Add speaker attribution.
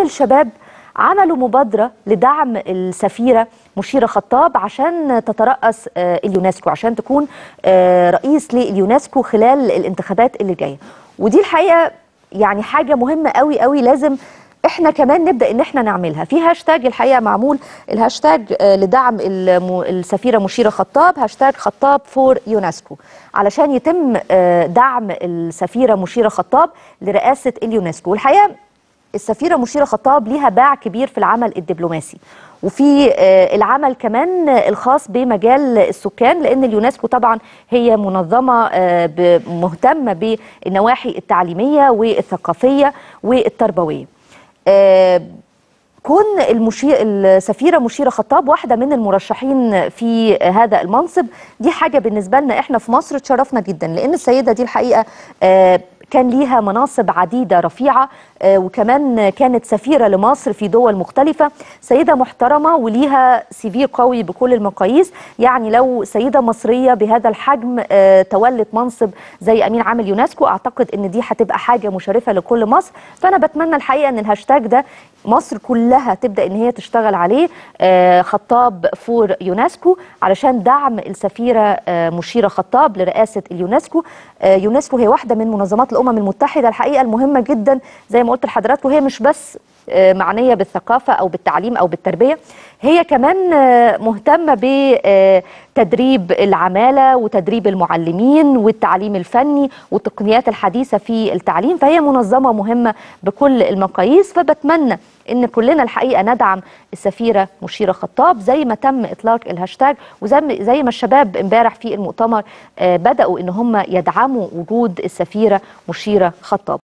Speaker 1: الشباب عملوا مبادرة لدعم السفيرة مشيرة خطاب عشان تترأس آه، اليونسكو عشان تكون آه، رئيس لليونسكو خلال الانتخابات اللي جاية ودي الحقيقة يعني حاجة مهمة قوي قوي لازم احنا كمان نبدا ان احنا نعملها في هاشتاج الحقيقه معمول الهاشتاج آه، لدعم الم- السفيره مشيره خطاب هاشتاج خطاب فور يونسكو علشان يتم آه، دعم السفيره مشيره خطاب لرئاسه اليونسكو والحقيقه السفيرة مشيرة خطاب ليها باع كبير في العمل الدبلوماسي وفي آه، العمل كمان آه، الخاص بمجال السكان لأن اليونسكو طبعا هي منظمة آه، ب- مهتمة بالنواحي التعليمية والثقافية والتربوية آه، كون المشير السفيرة مشيرة خطاب واحدة من المرشحين في هذا المنصب دي حاجة بالنسبة لنا احنا في مصر تشرفنا جدا لأن السيدة دي الحقيقة آه، كان ليها مناصب عديدة رفيعة آه، وكمان كانت سفيرة لمصر في دول مختلفة سيدة محترمة وليها سي في قوي بكل المقاييس يعني لو سيدة مصرية بهذا الحجم آه، تولت منصب زي أمين عام اليونسكو أعتقد أن دي هتبقى حاجة مشرفة لكل مصر فأنا بتمنى الحقيقة أن الهاشتاج ده مصر كلها تبدأ أن هي تشتغل عليه آه، خطاب فور يونسكو علشان دعم السفيرة آه، مشيرة خطاب لرئاسة اليونسكو آه، يونسكو هي واحدة من منظمات الأمم المتحدة الحقيقة المهمة جدا زي ما قلت لحضراتكم هي مش بس آه، معنية بالثقافة أو بالتعليم أو بالتربية هي كمان آه، مهتمة بتدريب العمالة وتدريب المعلمين والتعليم الفني والتقنيات الحديثة في التعليم فهي منظمة مهمة بكل المقاييس فبتمنى ان كلنا الحقيقه ندعم السفيره مشيره خطاب زي ما تم اطلاق الهاشتاج وزي ما- زي ما الشباب امبارح في المؤتمر آه، بداوا ان هم يدعموا وجود السفيره مشيره خطاب